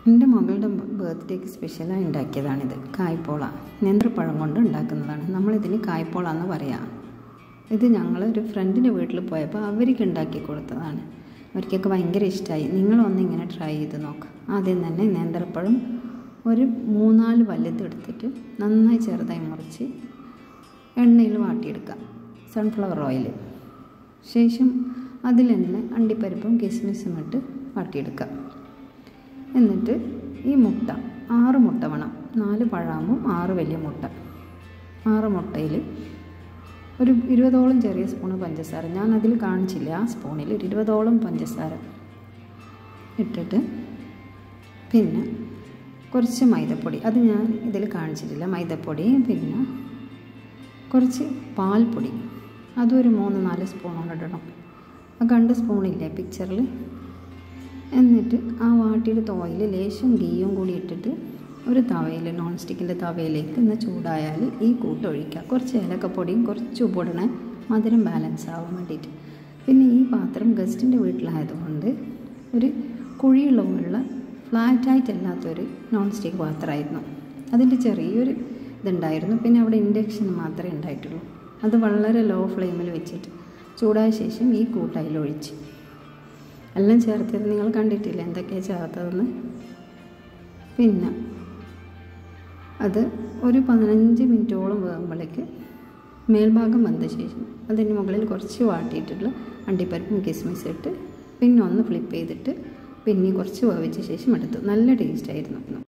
എൻ്റെ മകളുടെ ബർത്ത്ഡേക്ക് സ്പെഷ്യലായി ഉണ്ടാക്കിയതാണിത് കായ്പോള നേന്ത്രപ്പഴം കൊണ്ട് ഉണ്ടാക്കുന്നതാണ് നമ്മളിതിന് കായ്പോള എന്ന് പറയാം ഇത് ഞങ്ങൾ ഒരു ഫ്രണ്ടിൻ്റെ വീട്ടിൽ പോയപ്പോൾ അവർക്ക് ഉണ്ടാക്കി കൊടുത്തതാണ് അവർക്കൊക്കെ ഭയങ്കര ഇഷ്ടമായി നിങ്ങളൊന്ന് ഇങ്ങനെ ട്രൈ ചെയ്ത് നോക്ക് ആദ്യം തന്നെ നേന്ത്രപ്പഴം ഒരു മൂന്നാല് വലുതെടുത്തിട്ട് നന്നായി ചെറുതായി മുറിച്ച് എണ്ണയിൽ വാട്ടിയെടുക്കുക സൺഫ്ലവർ ഓയിൽ ശേഷം അതിൽ തന്നെ അണ്ടിപ്പരിപ്പും കിസ്മിസും ഇട്ട് വാട്ടിയെടുക്കുക എന്നിട്ട് ഈ മുട്ട ആറ് മുട്ട വേണം നാല് പഴാകുമ്പോൾ ആറ് വലിയ മുട്ട ആറ് മുട്ടയിൽ ഒരു ഇരുപതോളം ചെറിയ സ്പൂണ് പഞ്ചസാര ഞാൻ അതിൽ കാണിച്ചില്ല ആ സ്പൂണിൽ ഒരു ഇരുപതോളം പഞ്ചസാര ഇട്ടിട്ട് പിന്നെ കുറച്ച് മൈദപ്പൊടി അത് ഞാൻ ഇതിൽ കാണിച്ചിട്ടില്ല മൈദപ്പൊടി പിന്നെ കുറച്ച് പാൽപ്പൊടി അതും ഒരു മൂന്ന് നാല് സ്പൂണോളം ഇടണം ആ രണ്ട് സ്പൂണില്ലേ പിക്ചറിൽ എന്നിട്ട് ആ വാട്ടിയെടുത്ത ഓയിൽ ലേശം ഗീയും കൂടി ഇട്ടിട്ട് ഒരു തവയിൽ നോൺ സ്റ്റിക്കിൻ്റെ തവയിലേക്ക് ഇന്ന് ചൂടായാൽ ഈ കൂട്ട് ഒഴിക്കുക കുറച്ച് ഏലക്കപ്പൊടിയും കുറച്ച് ഉപ്പിടണേ മധുരം ബാലൻസ് ആവാൻ വേണ്ടിയിട്ട് പിന്നെ ഈ പാത്രം ഗസ്റ്റിൻ്റെ വീട്ടിലായതുകൊണ്ട് ഒരു കുഴിയുള്ള ഫ്ലാറ്റായിട്ടല്ലാത്തൊരു നോൺ സ്റ്റിക്ക് പാത്രമായിരുന്നു അതിൻ്റെ ചെറിയൊരു ഇതുണ്ടായിരുന്നു പിന്നെ അവിടെ ഇൻഡക്ഷൻ മാത്രമേ ഉണ്ടായിട്ടുള്ളൂ അത് വളരെ ലോ ഫ്ലെയിമിൽ വെച്ചിട്ട് ചൂടായ ശേഷം ഈ കൂട്ട് അതിലൊഴിച്ച് എല്ലാം ചേർത്തത് നിങ്ങൾ കണ്ടിട്ടില്ല എന്തൊക്കെയാണ് ചേർത്തതെന്ന് പിന്നെ അത് ഒരു പതിനഞ്ച് മിനിറ്റോളം വേകുമ്പോഴേക്ക് മേൽഭാഗം വന്ന ശേഷം അതിന് മുകളിൽ കുറച്ച് വാട്ടിയിട്ടുള്ള അണ്ടിപ്പരിപ്പും കിസ്മിസ് ഇട്ട് പിന്നെ ഒന്ന് ഫ്ലിപ്പ് ചെയ്തിട്ട് പിന്നെ കുറച്ച് വേവിച്ച ശേഷം എടുത്തു നല്ല ടേസ്റ്റായിരുന്നു